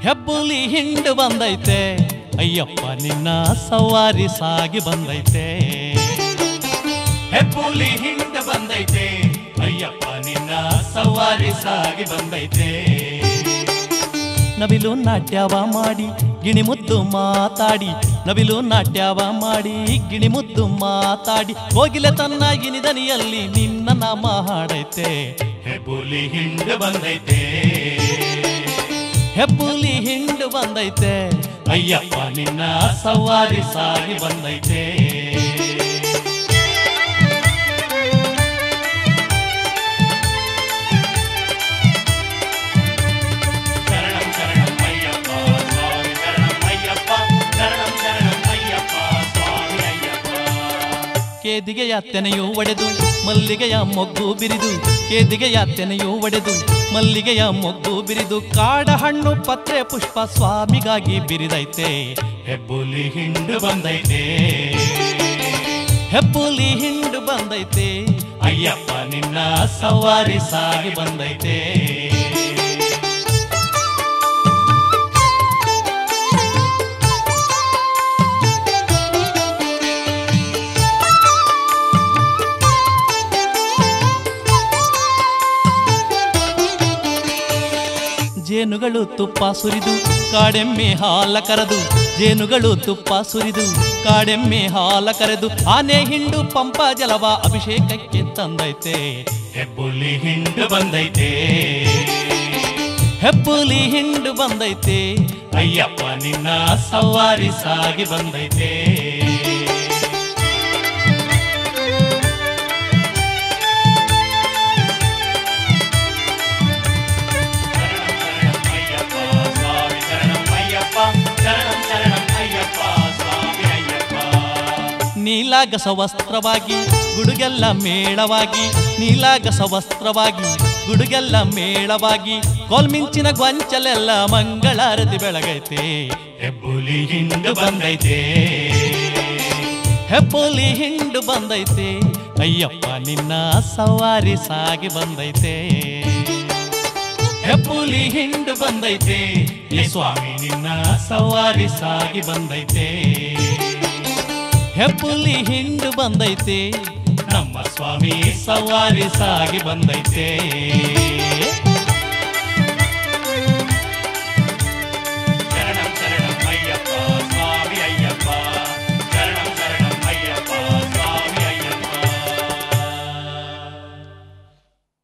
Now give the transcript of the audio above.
ಹೆಬ್ಬುಲಿ ಹಿಂಡು ಬಂದೈತೆ ಅಯ್ಯಪ್ಪ ನಿನ್ನ ಸವಾರಿ ಸಾಗಿ ಬಂದೈತೆ ಹೆಬ್ಬುಲಿ ಹಿಂಡು ಬಂದೈತೆ ಅಯ್ಯಪ್ಪ ನಿನ್ನ ಸವಾರಿ ಸಾಗಿ ಬಂದೈತೆ ನವಿಲು ನಾಟ್ಯವ ಮಾಡಿ ಗಿಣಿ ಮುದ್ದು ಮಾತಾಡಿ ನವಿಲು ನಾಟ್ಯವ ಮಾಡಿ ಗಿಣಿ ಮುದ್ದು ಮಾತಾಡಿ ಹೋಗಿಲೆ ತನ್ನ ಇನಿದನಿಯಲ್ಲಿ ನಿನ್ನ ನಾಮ ಹಾಡೈತೆ ಹೆಬ್ಬುಲಿ ಹಿಂಡು ಬಂದೈತೆ ಹೆಬ್ಬುಲಿ ಹಿಂಡು ಬಂದೈತೆ ಅಯ್ಯಪ್ಪ ನಿನ್ನ ಸವಾರಿ ಸಾಗಿ ಬಂದೈತೆ ಶರಣಂ ಶರಣಂ ಅಯ್ಯಪ್ಪ ಸ್ವಾಮಿ ಶರಣಂ ಅಯ್ಯಪ್ಪ ಶರಣಂ ಶರಣಂ ಅಯ್ಯಪ್ಪ ಸ್ವಾಮಿ ಅಯ್ಯಪ್ಪ ಕೇದಿಗೆಯ ತೆನೆಯು ಒಡೆದು ಮಲ್ಲಿಗೆಯ ಮೊಗ್ಗು ಬಿರಿದು ಕೇದಿಗೆಯ ತೆನೆಯು ಒಡೆದು ಮಲ್ಲಿಗೆಯ ಮೊಗ್ಗು ಬಿರಿದು ಕಾಡ ಹಣ್ಣು ಪತ್ರೆ ಪುಷ್ಪ ಸ್ವಾಮಿಗಾಗಿ ಬಿರಿದೈತೆ ಹೆಬ್ಬುಲಿ ಹಿಂಡು ಬಂದೈತೆ ಹೆಬ್ಬುಲಿ ಹಿಂಡು ಬಂದೈತೆ ಅಯ್ಯಪ್ಪ ನಿನ್ನ ಸವಾರಿ ಸಾಗಿ ಬಂದೈತೆ ಜೇನುಗಳು ತುಪ್ಪ ಸುರಿದು ಕಾಡೆಮ್ಮೆ ಹಾಲ ಕರೆದು ಜೇನುಗಳು ತುಪ್ಪ ಸುರಿದು ಕಾಡೆಮ್ಮೆ ಹಾಲ ಕರೆದು ಆನೆ ಹಿಂಡು ಪಂಪ ಜಲವ ಅಭಿಷೇಕಕ್ಕೆ ತಂದೈತೆ ಹೆಬ್ಬುಲಿ ಹಿಂಡು ಬಂದೈತೆ ಹೆಬ್ಬುಲಿ ಹಿಂಡು ಬಂದೈತೆ ಅಯ್ಯಪ್ಪ ನಿನ್ನ ಸವಾರಿ ಸಾಗಿ ಬಂದೈತೆ ನೀಲಾಗಸ ವಸ್ತ್ರವಾಗಿ ಗುಡುಗೆಲ್ಲ ಮೇಳವಾಗಿ ನೀಲಾಗಸ ವಸ್ತ್ರವಾಗಿ ಗುಡುಗೆಲ್ಲ ಮೇಳವಾಗಿ ಕೋಲ್ಮಿಂಚಿನ ಗೊಂಚಲೆಲ್ಲ ಮಂಗಳಾರತಿ ಬೆಳಗೈತೆ ಹೆಬ್ಬುಲಿ ಹಿಂಡು ಬಂದೈತೆ ಹೆಬ್ಬುಲಿ ಹಿಂಡು ಬಂದೈತೆ ಅಯ್ಯಪ್ಪ ನಿನ್ನ ಸವಾರಿ ಸಾಗಿ ಬಂದೈತೆ ಹೆಬ್ಬುಲಿ ಹಿಂಡು ಬಂದೈತೆ ಈ ಸ್ವಾಮಿ ನಿನ್ನ ಸವಾರಿ ಸಾಗಿ ಬಂದೈತೆ ಹೆಬ್ಬುಲಿ ಹಿಂಡು ಬಂದೈತೆ ನಮ್ಮ ಸ್ವಾಮಿ ಸವಾರಿ ಸಾಗಿ ಬಂದೈತೆ